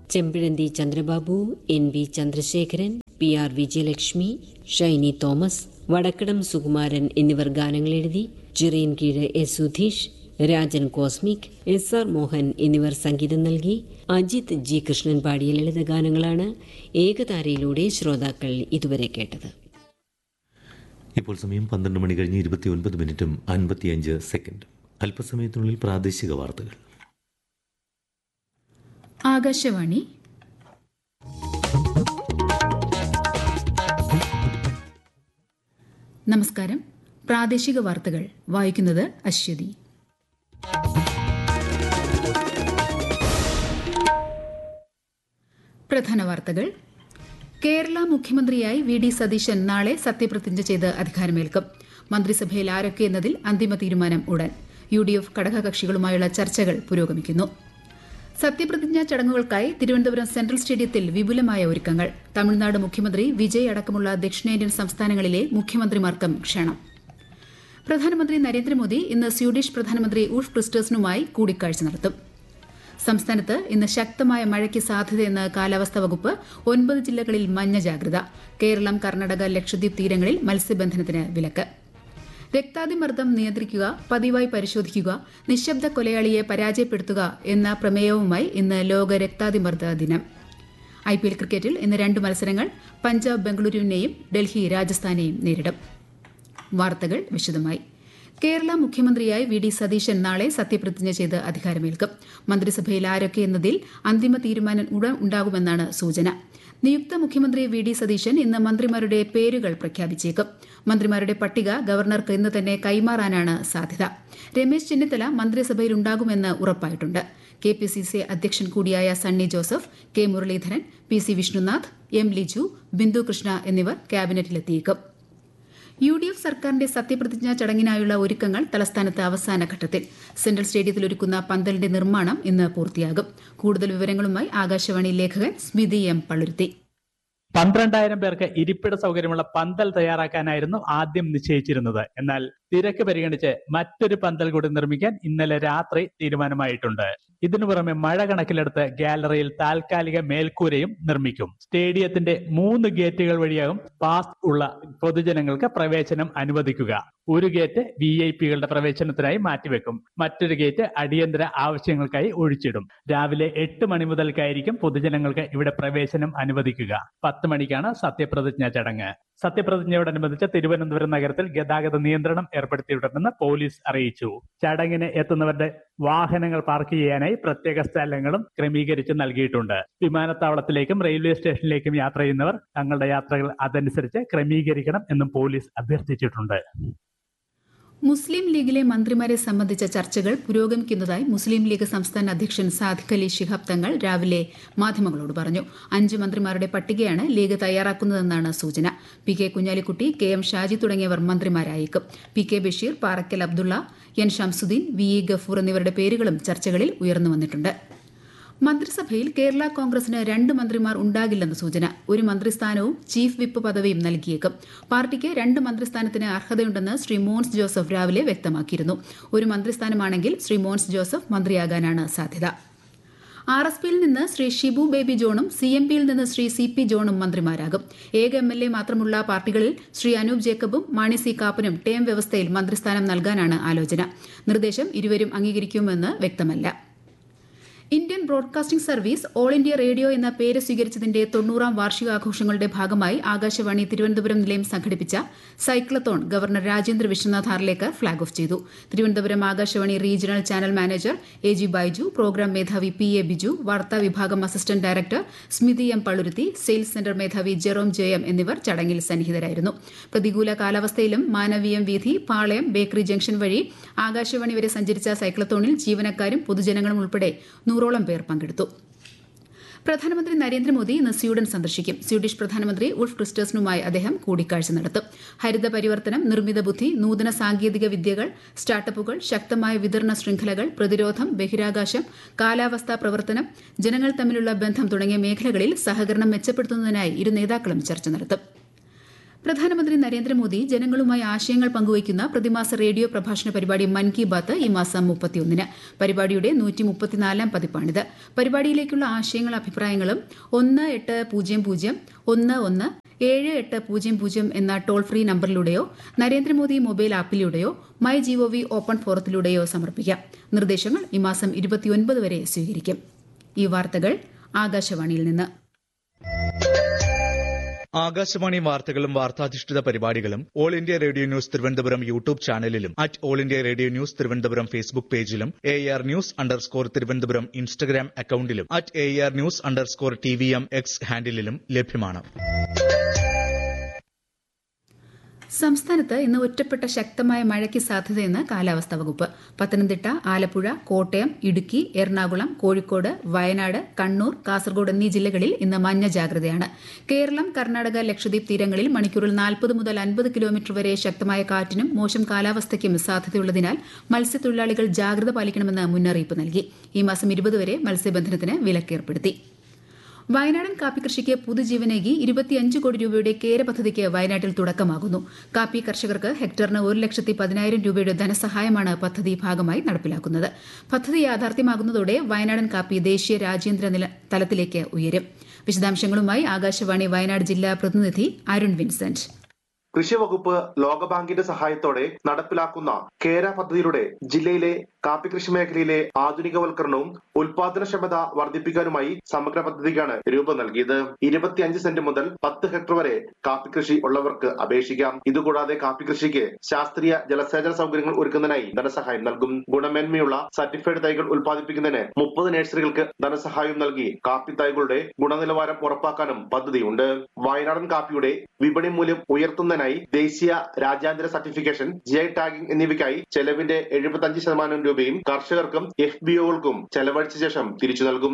ചെമ്പിഴന്തി Chandrababu N V Chandrasekharan P R Vijayalakshmi Shiny Thomas Vadakkadam Sukumaran എന്നിവർ ഗാനങ്ങൾ എഴുതി Chirayinkeezh S Sudheesh Rajan cosmic S R Mohan എന്നിവർ സംഗീതം നൽകി അജിത് ജി കൃഷ്ണൻ പാടിയ ലളിതഗാനങ്ങളാണ് ഏകതാരയിലൂടെ ശ്രോതാക്കൾ ഇതുവരെ കേട്ടത് ഇപ്പോൾ സമയം പന്ത്രണ്ട് മണി കഴിഞ്ഞ് ഇരുപത്തിയൊൻപത് മിനിറ്റും അൻപത്തിയഞ്ച് സെക്കൻഡും അല്പസമയത്തിനുള്ളിൽ പ്രാദേശിക വാർത്തകൾ ആകാശവാണി നമസ്കാരം പ്രാദേശിക വാർത്തകൾ വായിക്കുന്നത് അശ്വതി പ്രധാന വാർത്തകൾ കേരള മുഖ്യമന്ത്രിയായി വി ഡി സതീശൻ നാളെ സത്യപ്രതിജ്ഞ ചെയ്ത് അധികാരമേൽക്കും മന്ത്രിസഭയിൽ ആരൊക്കെ എന്നതിൽ അന്തിമ തീരുമാനം ഉടൻ യു ഡി എഫ് ഘടകകക്ഷികളുമായുള്ള ചർച്ചകൾ പുരോഗമിക്കുന്നു സത്യപ്രതിജ്ഞാ ചടങ്ങുകൾക്കായി തിരുവനന്തപുരം സെൻട്രൽ സ്റ്റേഡിയത്തിൽ വിപുലമായ ഒരുക്കങ്ങൾ തമിഴ്നാട് മുഖ്യമന്ത്രി വിജയ് അടക്കമുള്ള ദക്ഷിണേന്ത്യൻ സംസ്ഥാനങ്ങളിലെ മുഖ്യമന്ത്രിമാർക്കും ക്ഷണം പ്രധാനമന്ത്രി നരേന്ദ്രമോദി ഇന്ന് സ്വീഡിഷ് പ്രധാനമന്ത്രി ഉൾഫ് ക്രിസ്റ്റേഴ്സനുമായി കൂടിക്കാഴ്ച നടത്തും സംസ്ഥാനത്ത് ഇന്ന് ശക്തമായ മഴയ്ക്ക് സാധ്യതയെന്ന് കാലാവസ്ഥാ വകുപ്പ് ഒൻപത് ജില്ലകളിൽ മഞ്ഞ ജാഗ്രത കേരളം കർണാടക ലക്ഷദ്വീപ് തീരങ്ങളിൽ മത്സ്യബന്ധനത്തിന് വിലക്ക് രക്താതിമർദ്ദം നിയന്ത്രിക്കുക പതിവായി പരിശോധിക്കുക നിശബ്ദ കൊലയാളിയെ പരാജയപ്പെടുത്തുക എന്ന പ്രമേയവുമായി ഇന്ന് ലോക രക്താതിമർദ്ദ ദിനം ഐ പി എൽ ക്രിക്കറ്റിൽ ഇന്ന് രണ്ട് മത്സരങ്ങൾ പഞ്ചാബ് ബംഗളൂരുവിനെയും ഡൽഹി രാജസ്ഥാനെയും നേരിടും വാർത്തകൾ വിശദമായി കേരള മുഖ്യമന്ത്രിയായി വി ഡി സതീശൻ നാളെ സത്യപ്രതിജ്ഞ ചെയ്ത് അധികാരമേൽക്കും മന്ത്രിസഭയിൽ ആരൊക്കെ എന്നതിൽ അന്തിമ തീരുമാനം ഉടൻ ഉണ്ടാകുമെന്നാണ് സൂചന നിയുക്ത മുഖ്യമന്ത്രി വി ഡി സതീശൻ ഇന്ന് മന്ത്രിമാരുടെ പേരുകൾ പ്രഖ്യാപിച്ചേക്കും മന്ത്രിമാരുടെ പട്ടിക ഗവർണർക്ക് ഇന്ന് തന്നെ കൈമാറാനാണ് സാധ്യത രമേശ് ചെന്നിത്തല മന്ത്രിസഭയിൽ ഉണ്ടാകുമെന്ന് ഉറപ്പായിട്ടുണ്ട് കെ പി സി സി അധ്യക്ഷൻ കൂടിയായ Sunny Joseph K Muraleedharan P C Vishnunath M Liju Bindu Krishna എന്നിവർ ക്യാബിനറ്റിലെത്തിയേക്കും യു ഡി എഫ് സർക്കാരിന്റെ സത്യപ്രതിജ്ഞാ ചടങ്ങിനായുള്ള ഒരുക്കങ്ങൾ തലസ്ഥാനത്ത് അവസാന ഘട്ടത്തിൽ സെൻട്രൽ സ്റ്റേഡിയത്തിൽ ഒരുക്കുന്ന പന്തലിന്റെ നിർമ്മാണം ഇന്ന് പൂർത്തിയാകും കൂടുതൽ വിവരങ്ങളുമായി ആകാശവാണി ലേഖകൻ സ്മിതി എം പള്ളുരുത്തി പന്ത്രണ്ടായിരം പേർക്ക് ഇരിപ്പിട സൗകര്യമുള്ള പന്തൽ തയ്യാറാക്കാനായിരുന്നു ആദ്യം നിശ്ചയിച്ചിരുന്നത് എന്നാൽ തിരക്ക് പരിഗണിച്ച് മറ്റൊരു പന്തൽ കൂടി നിർമ്മിക്കാൻ ഇന്നലെ രാത്രി തീരുമാനമായിട്ടുണ്ട് ഇതിനു പുറമെ മഴ കണക്കിലെടുത്ത് ഗാലറിയിൽ താൽക്കാലിക മേൽക്കൂരയും നിർമ്മിക്കും സ്റ്റേഡിയത്തിന്റെ മൂന്ന് ഗേറ്റുകൾ വഴിയാകും പാസ് ഉള്ള പൊതുജനങ്ങൾക്ക് പ്രവേശനം അനുവദിക്കുക ഒരു ഗേറ്റ് വി ഐ പികളുടെ പ്രവേശനത്തിനായി മാറ്റിവെക്കും മറ്റൊരു ഗേറ്റ് അടിയന്തര ആവശ്യങ്ങൾക്കായി ഒഴിച്ചിടും രാവിലെ എട്ട് മണി മുതൽക്കായിരിക്കും പൊതുജനങ്ങൾക്ക് ഇവിടെ പ്രവേശനം അനുവദിക്കുക പത്ത് മണിക്കാണ് സത്യപ്രതിജ്ഞാ ചടങ്ങ് സത്യപ്രതിജ്ഞയോടനുബന്ധിച്ച് തിരുവനന്തപുരം നഗരത്തിൽ ഗതാഗത നിയന്ത്രണം ഏർപ്പെടുത്തിയിട്ടുണ്ടെന്ന് പോലീസ് അറിയിച്ചു ചടങ്ങിന് എത്തുന്നവരുടെ വാഹനങ്ങൾ പാർക്ക് ചെയ്യാനായി പ്രത്യേക സ്ഥലങ്ങളും ക്രമീകരിച്ച് നൽകിയിട്ടുണ്ട് വിമാനത്താവളത്തിലേക്കും റെയിൽവേ സ്റ്റേഷനിലേക്കും യാത്ര ചെയ്യുന്നവർ തങ്ങളുടെ യാത്രകൾ അതനുസരിച്ച് ക്രമീകരിക്കണം എന്നും പോലീസ് അഭ്യർത്ഥിച്ചിട്ടുണ്ട് മുസ്ലിം ലീഗിലെ മന്ത്രിമാരെ സംബന്ധിച്ച ചർച്ചകൾ പുരോഗമിക്കുന്നതായി മുസ്ലിം ലീഗ് സംസ്ഥാന അധ്യക്ഷൻ സാദിഖ് അലി ശിഹാബ് തങ്ങൾ രാവിലെ മാധ്യമങ്ങളോട് പറഞ്ഞു അഞ്ച് മന്ത്രിമാരുടെ പട്ടികയാണ് ലീഗ് തയ്യാറാക്കുന്നതെന്നാണ് സൂചന P K Kunhalikutty K M Shaji തുടങ്ങിയവർ മന്ത്രിമാരായേക്കും P K Basheer Parakkal Abdulla N Shamsudheen V E Gafoor എന്നിവരുടെ പേരുകളും ചർച്ചകളിൽ ഉയർന്നു വന്നിട്ടുണ്ട് മന്ത്രിസഭയിൽ കേരള കോൺഗ്രസിന് രണ്ട് മന്ത്രിമാർ ഉണ്ടാകില്ലെന്ന് സൂചന ഒരു മന്ത്രിസ്ഥാനവും ചീഫ് വിപ്പ് പദവിയും നൽകിയേക്കും പാർട്ടിക്ക് രണ്ട് മന്ത്രിസ്ഥാനത്തിന് അർഹതയുണ്ടെന്ന് ശ്രീ മോൻസ് ജോസഫ് രാവിലെ വ്യക്തമാക്കിയിരുന്നു ഒരു മന്ത്രിസ്ഥാനമാണെങ്കിൽ ശ്രീ മോൻസ് ജോസഫ് മന്ത്രിയാകാനാണ് സാധ്യത ആർ എസ് പിയിൽ നിന്ന് ശ്രീ ഷിബു ബേബി ജോണും സി എം പിയിൽ നിന്ന് ശ്രീ സി പി ജോണും മന്ത്രിമാരാകും ഏക എം എൽ എ മാത്രമുള്ള പാർട്ടികളിൽ ശ്രീ അനൂപ് ജേക്കബും മാണി സി കാപ്പനും ടേം വ്യവസ്ഥയിൽ മന്ത്രിസ്ഥാനം നൽകാനാണ് ആലോചന നിർദ്ദേശം ഇരുവരും അംഗീകരിക്കുമെന്ന് വ്യക്തമല്ല Indian broadcasting service all India radio എന്ന പേര് സ്വീകരിച്ചതിന്റെ തൊണ്ണൂറാം വാർഷികാഘോഷങ്ങളുടെ ഭാഗമായി ആകാശവാണി തിരുവനന്തപുരം നിലയം സംഘടിപ്പിച്ച cyclothon governor Rajendra Vishwanath Arlekar flag off ചെയ്തു Thiruvananthapuram Akashvani regional channel manager A G Baiju programme മേധാവി പി എ ബിജു വാർത്താ വിഭാഗം assistant director Smithi M Palluruthy sales centre മേധാവി ജെറോം ജയം എന്നിവർ ചടങ്ങിൽ സന്നിഹിതരായിരുന്നു പ്രതികൂല കാലാവസ്ഥയിലും മാനവീയം വീഥി പാളയം ബേക്കറി ജംഗ്ഷൻ വഴി ആകാശവാണി വരെ സഞ്ചരിച്ച സൈക്ലത്തോണിൽ ജീവനക്കാരും പൊതുജനങ്ങളും ഉൾപ്പെടെ നൂറോളം പേർ പങ്കെടുത്തു പ്രധാനമന്ത്രി നരേന്ദ്രമോദി ഇന്ന് സ്വീഡൻ സന്ദർശിക്കും സ്വീഡിഷ് പ്രധാനമന്ത്രി ഉൾഫ് ക്രിസ്റ്റേഴ്സനുമായി അദ്ദേഹം കൂടിക്കാഴ്ച നടത്തും ഹരിത പരിവർത്തനം നിർമ്മിത ബുദ്ധി നൂതന സാങ്കേതിക വിദ്യകൾ സ്റ്റാർട്ടപ്പുകൾ ശക്തമായ വിതരണ ശൃംഖലകൾ പ്രതിരോധം ബഹിരാകാശം കാലാവസ്ഥാ പ്രവർത്തനം ജനങ്ങൾ തമ്മിലുള്ള ബന്ധം തുടങ്ങിയ മേഖലകളിൽ സഹകരണം മെച്ചപ്പെടുത്തുന്നതിനായി ഇരു നേതാക്കളും ചർച്ച നടത്തും പ്രധാനമന്ത്രി നരേന്ദ്രമോദി ജനങ്ങളുമായി ആശയങ്ങൾ പങ്കുവയ്ക്കുന്ന പ്രതിമാസ റേഡിയോ പ്രഭാഷണ പരിപാടി മൻ കി ബാത്ത് ഈ മാസം മുപ്പത്തിയൊന്നിന് പരിപാടിയുടെ നൂറ്റി മുപ്പത്തിനാലാം പതിപ്പാണിത് പരിപാടിയിലേക്കുള്ള ആശയങ്ങളും അഭിപ്രായങ്ങളും ഒന്ന് എട്ട് പൂജ്യം പൂജ്യം ഒന്ന് ഒന്ന് ഏഴ് എട്ട് പൂജ്യം പൂജ്യം എന്ന ടോൾ ഫ്രീ നമ്പറിലൂടെയോ നരേന്ദ്രമോദി മൊബൈൽ ആപ്പിലൂടെയോ മൈ ജിഒവി ഓപ്പൺ ഫോറത്തിലൂടെയോ സമർപ്പിക്കാം നിർദ്ദേശങ്ങൾ ഈ മാസം ഇരുപത്തിയൊൻപത് വരെ സ്വീകരിക്കും ഈ വാർത്തകൾ ആകാശവാണിയിൽ നിന്ന് ആകാശവാണി വാർത്തകളും വാർത്താധിഷ്ഠിത പരിപാടികളും all India radio news Thiruvananthapuram YouTube ചാനലിലും at all India radio news Thiruvananthapuram Facebook പേജിലും A R news underscore Thiruvananthapuram Instagram അക്കൌണ്ടിലും at A R news underscore T V M X ഹാൻഡിലും ലഭ്യമാണ് സംസ്ഥാനത്ത് ഇന്ന് ഒറ്റപ്പെട്ട ശക്തമായ മഴയ്ക്ക് സാധ്യതയെന്ന് കാലാവസ്ഥാ വകുപ്പ് പത്തനംതിട്ട ആലപ്പുഴ കോട്ടയം ഇടുക്കി എറണാകുളം കോഴിക്കോട് വയനാട് കണ്ണൂർ കാസർഗോഡ് എന്നീ ജില്ലകളിൽ ഇന്ന് മഞ്ഞ ജാഗ്രതയാണ് കേരളം കർണാടക ലക്ഷദ്വീപ് തീരങ്ങളിൽ മണിക്കൂറിൽ നാൽപ്പത് മുതൽ അൻപത് കിലോമീറ്റർ വരെ ശക്തമായ കാറ്റിനും മോശം കാലാവസ്ഥയ്ക്കും സാധ്യതയുള്ളതിനാൽ മത്സ്യത്തൊഴിലാളികൾ ജാഗ്രത പാലിക്കണമെന്ന് മുന്നറിയിപ്പ് നൽകി ഈ മാസം ഇരുപത് വരെ മത്സ്യബന്ധനത്തിന് വിലക്കേർപ്പെടുത്തി വയനാടൻ കാപ്പി കൃഷിക്ക് പുതുജീവനേകി ഇരുപത്തിയഞ്ച് കോടി രൂപയുടെ കേര പദ്ധതിക്ക് വയനാട്ടിൽ തുടക്കമാകുന്നു കാപ്പി കർഷകർക്ക് ഹെക്ടറിന് ഒരു ലക്ഷത്തി പതിനായിരം രൂപയുടെ ധനസഹായമാണ് പദ്ധതി ഭാഗമായി നടപ്പിലാക്കുന്നത് പദ്ധതി യാഥാർത്ഥ്യമാകുന്നതോടെ വയനാടൻ കാപ്പി ദേശീയ രാജ്യാന്തര നില തലത്തിലേക്ക് ഉയരും വിശദാംശങ്ങളുമായി ആകാശവാണി വയനാട് ജില്ലാ പ്രതിനിധി അരുൺ വിൻസെന്റ് കൃഷി വകുപ്പ് ലോകബാങ്കിന്റെ സഹായത്തോടെ നടപ്പിലാക്കുന്ന കേര പദ്ധതിയിലൂടെ ജില്ലയിലെ കാപ്പി കൃഷി മേഖലയിലെ ആധുനികവൽക്കരണവും ഉൽപാദനക്ഷമത വർദ്ധിപ്പിക്കാനുമായി സമഗ്ര പദ്ധതിക്കാണ് രൂപം നൽകിയത് ഇരുപത്തിയഞ്ച് സെന്റ് മുതൽ പത്ത് ഹെക്ടർ വരെ കാപ്പി കൃഷി ഉള്ളവർക്ക് അപേക്ഷിക്കാം ഇതുകൂടാതെ കാപ്പി കൃഷിക്ക് ശാസ്ത്രീയ ജലസേചന സൗകര്യങ്ങൾ ഒരുക്കുന്നതിനായി ധനസഹായം നൽകും ഗുണമേന്മയുള്ള സർട്ടിഫൈഡ് തൈകൾ ഉൽപ്പാദിപ്പിക്കുന്നതിന് മുപ്പത് നഴ്സറികൾക്ക് ധനസഹായം നൽകി കാപ്പി തൈകളുടെ ഗുണനിലവാരം ഉറപ്പാക്കാനും പദ്ധതിയുണ്ട് വയനാടൻ കാപ്പിയുടെ വിപണി മൂല്യം ഉയർത്തുന്നതിനായി ദേശീയ രാജ്യാന്തര സർട്ടിഫിക്കേഷൻ ജി ഐ ടാഗിംഗ് എന്നിവയ്ക്കായി ചെലവിന്റെ എഴുപത്തഞ്ച് ശതമാനം രൂപയും കർഷകർക്കും എഫ് ബി ഒകൾക്കും ചെലവഴിച്ച ശേഷം തിരിച്ചു നൽകും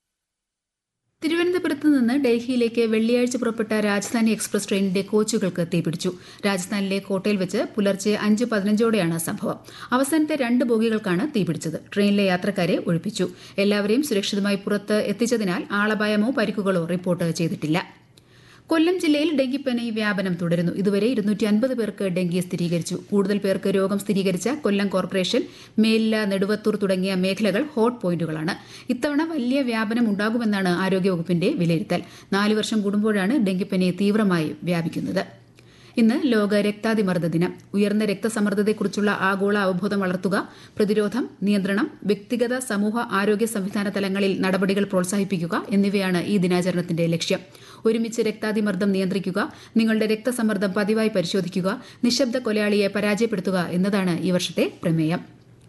തിരുവനന്തപുരത്ത് നിന്ന് ഡൽഹിയിലേക്ക് വെള്ളിയാഴ്ച പുറപ്പെട്ട രാജധാനി എക്സ്പ്രസ് ട്രെയിനിന്റെ കോച്ചുകൾക്ക് തീപിടിച്ചു രാജസ്ഥാനിലെ കോട്ടയിൽ വെച്ച് പുലർച്ചെ അഞ്ച് പതിനഞ്ചോടെയാണ് സംഭവം അവസാനത്തെ രണ്ട് ബോഗികൾക്കാണ് തീപിടിച്ചത് ട്രെയിനിലെ യാത്രക്കാരെ ഒഴിപ്പിച്ചു എല്ലാവരെയും സുരക്ഷിതമായി പുറത്ത് എത്തിച്ചതിനാൽ ആളപായമോ പരിക്കുകളോ റിപ്പോർട്ട് ചെയ്തിട്ടില്ല കൊല്ലം ജില്ലയിൽ ഡെങ്കിപ്പനി വ്യാപനം തുടരുന്നു ഇതുവരെ ഇരുന്നൂറ്റി അൻപത് പേർക്ക് ഡെങ്കി സ്ഥിരീകരിച്ചു കൂടുതൽ പേർക്ക് രോഗം സ്ഥിരീകരിച്ച കൊല്ലം കോർപ്പറേഷൻ മേലില നെടുവത്തൂർ തുടങ്ങിയ മേഖലകൾ ഹോട്ട് പോയിന്റുകളാണ് ഇത്തവണ വലിയ വ്യാപനം ഉണ്ടാകുമെന്നാണ് ആരോഗ്യവകുപ്പിന്റെ വിലയിരുത്തൽ നാല് വർഷം കൂടുമ്പോഴാണ് ഡെങ്കിപ്പനി തീവ്രമായി വ്യാപിക്കുന്നത് ഇന്ന് ലോക രക്താതിമർദ്ദ ദിനം ഉയർന്ന രക്തസമ്മർദ്ദത്തെക്കുറിച്ചുള്ള ആഗോള അവബോധം വളർത്തുക പ്രതിരോധം നിയന്ത്രണം വ്യക്തിഗത സമൂഹ ആരോഗ്യ സംവിധാന തലങ്ങളിൽ നടപടികൾ പ്രോത്സാഹിപ്പിക്കുക എന്നിവയാണ് ഈ ദിനാചരണത്തിന്റെ ലക്ഷ്യം ഒരുമിച്ച് രക്താതിമർദ്ദം നിയന്ത്രിക്കുക നിങ്ങളുടെ രക്തസമ്മർദ്ദം പതിവായി പരിശോധിക്കുക നിശബ്ദ കൊലയാളിയെ പരാജയപ്പെടുത്തുക എന്നതാണ് ഈ വർഷത്തെ പ്രമേയം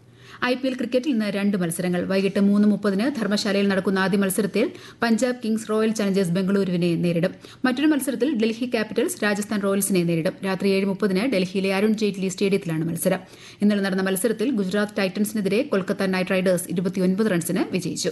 ഐ പി എൽ ക്രിക്കറ്റിൽ ഇന്ന് രണ്ട് മത്സരങ്ങൾ വൈകിട്ട് മൂന്ന് മുപ്പതിന് ധർമ്മശാലയിൽ നടക്കുന്ന ആദ്യ മത്സരത്തിൽ പഞ്ചാബ് കിങ്സ് റോയൽ ചലഞ്ചേഴ്സ് ബംഗളൂരുവിനെ നേരിടും മറ്റൊരു മത്സരത്തിൽ ഡൽഹി ക്യാപിറ്റൽസ് രാജസ്ഥാൻ റോയൽസിനെ നേരിടും രാത്രി ഏഴ് മുപ്പതിന് ഡൽഹിയിലെ അരുൺ ജെയ്റ്റ്ലി സ്റ്റേഡിയത്തിലാണ് മത്സരം ഇന്നലെ നടന്ന മത്സരത്തിൽ ഗുജറാത്ത് ടൈറ്റൻസിനെതിരെ കൊൽക്കത്ത നൈറ്റ് റൈഡേഴ്സ് ഇരുപത്തിയൊൻപത് റൺസിന് വിജയിച്ചു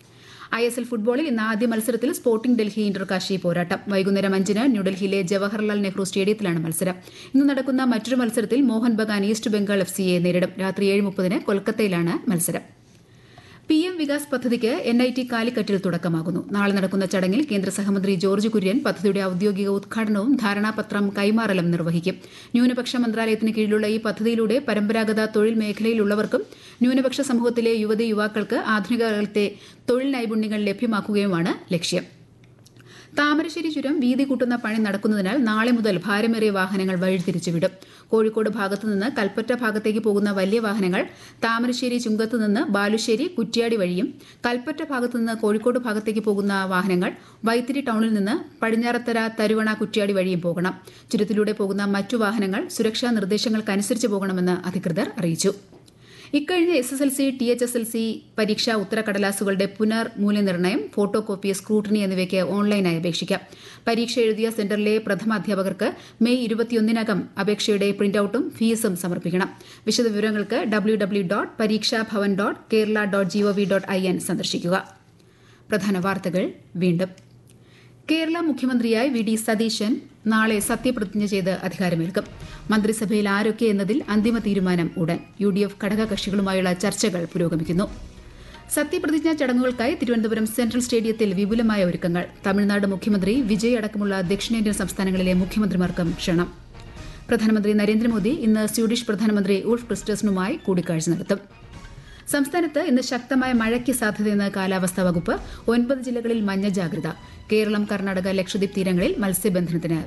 ഐ എസ് എൽ ഫുട്ബോളിൽ ഇന്ന് ആദ്യ മത്സരത്തിൽ സ്പോർട്ടിംഗ് ഡൽഹി ഇന്റർകാശി പോരാട്ടം വൈകുന്നേരം അഞ്ചിന് ന്യൂഡൽഹിയിലെ ജവഹർലാൽ നെഹ്റു സ്റ്റേഡിയത്തിലാണ് മത്സരം ഇന്ന് നടക്കുന്ന മറ്റൊരു മത്സരത്തിൽ മോഹൻ ബഗാൻ ഈസ്റ്റ് ബംഗാൾ എഫ് സിയെ നേരിടും രാത്രി ഏഴ് മുപ്പതിന് കൊൽക്കത്തയിലാണ് മത്സരം പി എം വികാസ് പദ്ധതിക്ക് എൻ ഐ ടി കാലിക്കറ്റിൽ തുടക്കമാകുന്നു നാളെ നടക്കുന്ന ചടങ്ങിൽ കേന്ദ്ര സഹമന്ത്രി ജോർജ് കുര്യൻ പദ്ധതിയുടെ ഔദ്യോഗിക ഉദ്ഘാടനവും ധാരണാപത്രം കൈമാറലും നിർവഹിക്കും ന്യൂനപക്ഷ മന്ത്രാലയത്തിന് കീഴിലുള്ള ഈ പദ്ധതിയിലൂടെ പരമ്പരാഗത തൊഴിൽ മേഖലയിലുള്ളവർക്കും ന്യൂനപക്ഷ സമൂഹത്തിലെ യുവതി യുവാക്കൾക്ക് ആധുനിക കാലത്തെ തൊഴിൽ നൈപുണ്യങ്ങൾ ലഭ്യമാക്കുകയുമാണ് ലക്ഷ്യം താമരശ്ശേരി ചുരം വീതി കൂട്ടുന്ന പണി നടക്കുന്നതിനാൽ നാളെ മുതൽ ഭാരമേറിയ വാഹനങ്ങൾ വഴിതിരിച്ചുവിടും കോഴിക്കോട് ഭാഗത്തു നിന്ന് കൽപ്പറ്റ ഭാഗത്തേക്ക് പോകുന്ന വലിയ വാഹനങ്ങൾ താമരശ്ശേരി ചുങ്കത്ത് നിന്ന് ബാലുശ്ശേരി കുറ്റ്യാടി വഴിയും കൽപ്പറ്റ ഭാഗത്തു നിന്ന് കോഴിക്കോട് ഭാഗത്തേക്ക് പോകുന്ന വാഹനങ്ങൾ വൈത്തിരി ടൌണിൽ നിന്ന് പടിഞ്ഞാറത്തര തരുവണ കുറ്റ്യാടി വഴിയും പോകണം ചുരത്തിലൂടെ പോകുന്ന മറ്റു വാഹനങ്ങൾ സുരക്ഷാ നിർദ്ദേശങ്ങൾക്കനുസരിച്ച് പോകണമെന്ന് അധികൃതർ അറിയിച്ചു ഇക്കഴിഞ്ഞ S S L C T H S L C പരീക്ഷാ ഉത്തരക്കടലാസുകളുടെ പുനർ മൂല്യനിർണ്ണയം ഫോട്ടോ കോപ്പി സ്ക്രൂട്ടനി എന്നിവയ്ക്ക് ഓൺലൈനായി അപേക്ഷിക്കാം പരീക്ഷ എഴുതിയ സെന്ററിലെ പ്രഥമ അധ്യാപകർക്ക് മെയ് ഇരുപത്തിയൊന്നിനകം അപേക്ഷയുടെ പ്രിന്റൌട്ടും ഫീസും സമർപ്പിക്കണം വിശദവിവരങ്ങൾക്ക് W W dot Pareeksha Bhavan dot Kerala dot G O V dot I N സന്ദർശിക്കുക പ്രധാന വാർത്തകൾ വീണ്ടും കേരള മുഖ്യമന്ത്രിയായി വി ഡി സതീശൻ നാളെ സത്യപ്രതിജ്ഞ ചെയ്ത് അധികാരമേൽക്കും മന്ത്രിസഭയിൽ ആരൊക്കെ എന്നതിൽ അന്തിമ തീരുമാനം ഉടൻ യു ഡി എഫ് ഘടകകക്ഷികളുമായുള്ള ചർച്ചകൾ പുരോഗമിക്കുന്നു സത്യപ്രതിജ്ഞാ ചടങ്ങുകൾക്കായി തിരുവനന്തപുരം സെൻട്രൽ സ്റ്റേഡിയത്തിൽ വിപുലമായ ഒരുക്കങ്ങൾ തമിഴ്നാട് മുഖ്യമന്ത്രി വിജയ് അടക്കമുള്ള ദക്ഷിണേന്ത്യൻ സംസ്ഥാനങ്ങളിലെ മുഖ്യമന്ത്രിമാർക്കും ക്ഷണം പ്രധാനമന്ത്രി നരേന്ദ്രമോദി ഇന്ന് സ്വീഡിഷ് പ്രധാനമന്ത്രി ഉൾഫ് ക്രിസ്റ്റേഴ്സണുമായി കൂടിക്കാഴ്ച നടത്തും സംസ്ഥാനത്ത് ഇന്ന് ശക്തമായ മഴയ്ക്ക് സാധ്യതയെന്ന് കാലാവസ്ഥാ വകുപ്പ് ഒൻപത് ജില്ലകളിൽ മഞ്ഞ ജാഗ്രത കേരളം കർണാടക ലക്ഷദ്വീപ് തീരങ്ങളിൽ മത്സ്യബന്ധനത്തിന്